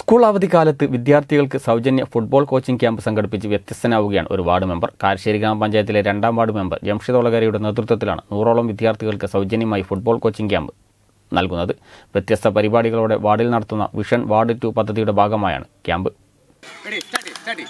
School അവധിക്കാലത്ത് വിദ്യാർത്ഥികൾക്ക് സൗജന്യ ഫുട്ബോൾ കോച്ചിംഗ് ക്യാമ്പ് സംഘടിപ്പിച്ച് വ്യത്യസ്തനാവുകയാണ് ഒരു വാർഡ് മെമ്പർ കാരശ്ശേരി ഗ്രാമപഞ്ചായത്തിലെ രണ്ടാം വാർഡ് മെമ്പർ ജംഷിദ് ഒളകരയുടെ നേതൃത്വത്തിലാണ് നൂറോളം വിദ്യാർത്ഥികൾക്ക് സൗജന്യമായി ഫുട്ബോൾ കോച്ചിംഗ് ക്യാമ്പ് നൽകുന്നത് വ്യത്യസ്ത പരിപാടികളോടെ വാർഡിൽ നടത്തുന്ന വിഷൻ വാർഡ് ടു പദ്ധതിയുടെ ഭാഗമായാണ് camp Ready, study, study.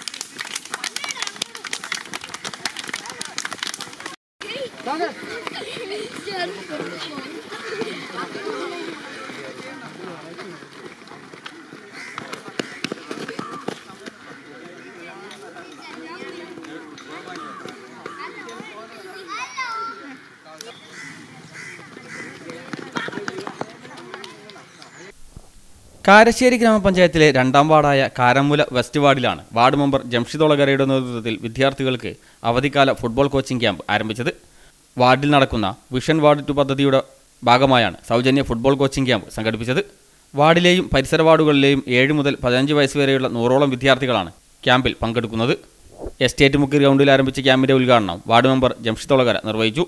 Karassery ഗ്രാമപഞ്ചായത്തിലെ രണ്ടാം വാർഡായ കാരമുല വെസ്റ്റ് വാർഡിലാണ് വാർഡ് മെമ്പർ ജംഷിദ് ഒളകരയുടെ നേതൃത്വത്തിൽ വിദ്യാർത്ഥികൾക്ക് അവധിക്കാല ഫുട്ബോൾ കോച്ചിംഗ് ക്യാമ്പ് ആരംഭിച്ചത് വാർഡിൽ നടക്കുന്ന വിഷൻ വാർഡ് ടു പദ്ധതിയുടെ ഭാഗമായാണ് സൗജന്യ ഫുട്ബോൾ കോച്ചിംഗ് ക്യാമ്പ് സംഘടിപ്പിച്ചത് വാർഡിലെയും പരിസര വാർഡുകളിലെയും ഏഴ് മുതൽ പതിനഞ്ച് വയസ്സ് വരെയുള്ള നൂറോളം വിദ്യാർത്ഥികളാണ് ക്യാമ്പിൽ പങ്കെടുക്കുന്നത് എസ്റ്റേറ്റ് മുക്ക് ഗ്രൗണ്ടിൽ ആരംഭിച്ച ക്യാമ്പിന്റെ ഉദ്ഘാടനം വാർഡ് മെമ്പർ ജംഷിദ് ഒളകര നിർവഹിച്ചു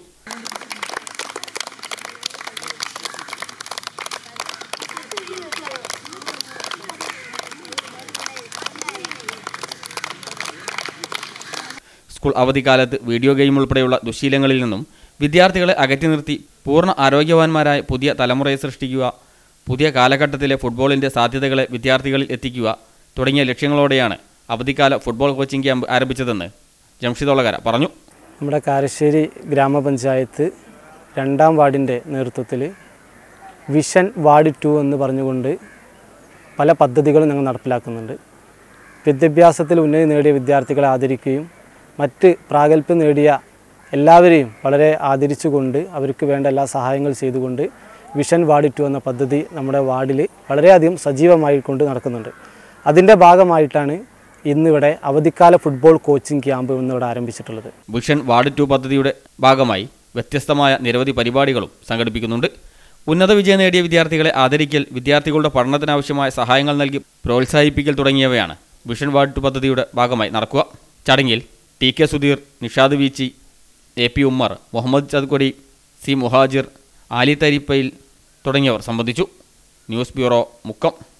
സ്കൂൾ അവധിക്കാലത്ത് വീഡിയോ ഗെയിം ഉൾപ്പെടെയുള്ള ദുശീലങ്ങളിൽ നിന്നും വിദ്യാർത്ഥികളെ അകറ്റി നിർത്തി പൂർണ്ണ ആരോഗ്യവാന്മാരായ പുതിയ തലമുറയെ സൃഷ്ടിക്കുക പുതിയ കാലഘട്ടത്തിലെ ഫുട്ബോളിൻ്റെ സാധ്യതകളെ വിദ്യാർത്ഥികളിൽ എത്തിക്കുക തുടങ്ങിയ ലക്ഷ്യങ്ങളോടെയാണ് അവധിക്കാല ഫുട്ബോൾ കോച്ചിംഗ് ക്യാമ്പ് ആരംഭിച്ചതെന്ന് ജംഷിദ് ഒളകര പറഞ്ഞു നമ്മുടെ കാരശ്ശേരി ഗ്രാമപഞ്ചായത്ത് രണ്ടാം വാർഡിൻ്റെ നേതൃത്വത്തിൽ വിഷൻ വാർഡ് ടു എന്ന് പറഞ്ഞുകൊണ്ട് പല പദ്ധതികളും ഞങ്ങൾ നടപ്പിലാക്കുന്നുണ്ട് വിദ്യാഭ്യാസത്തിൽ ഉന്നതി നേടിയ വിദ്യാർത്ഥികളെ ആദരിക്കുകയും മറ്റ് പ്രാഗൽഭ്യം നേടിയ എല്ലാവരെയും വളരെ ആദരിച്ചുകൊണ്ട് അവർക്ക് വേണ്ട എല്ലാ സഹായങ്ങൾ ചെയ്തുകൊണ്ട് വിഷൻ വാർഡ് ടു എന്ന പദ്ധതി നമ്മുടെ വാർഡിൽ വളരെയധികം സജീവമായി കൊണ്ട് നടക്കുന്നുണ്ട് അതിൻ്റെ ഭാഗമായിട്ടാണ് ഇന്നിവിടെ അവധിക്കാല ഫുട്ബോൾ കോച്ചിങ് ക്യാമ്പ് ഇന്നിവിടെ ആരംഭിച്ചിട്ടുള്ളത് വിഷൻ വാർഡ് ടു പദ്ധതിയുടെ ഭാഗമായി വ്യത്യസ്തമായ നിരവധി പരിപാടികളും സംഘടിപ്പിക്കുന്നുണ്ട് ഉന്നത വിജയം നേടിയ വിദ്യാർത്ഥികളെ ആദരിക്കൽ വിദ്യാർത്ഥികളുടെ പഠനത്തിനാവശ്യമായ സഹായങ്ങൾ നൽകി പ്രോത്സാഹിപ്പിക്കൽ തുടങ്ങിയവയാണ് വിഷൻ വാർഡ് ടു പദ്ധതിയുടെ ഭാഗമായി നടക്കുക ചടങ്ങിൽ T K Sudheer Nishad Veechi A P Ummer Muhammad Chathukkodi C Muhajir Ali Tharippayil തുടങ്ങിയവർ സംബന്ധിച്ചു ന്യൂസ് ബ്യൂറോ മുക്കം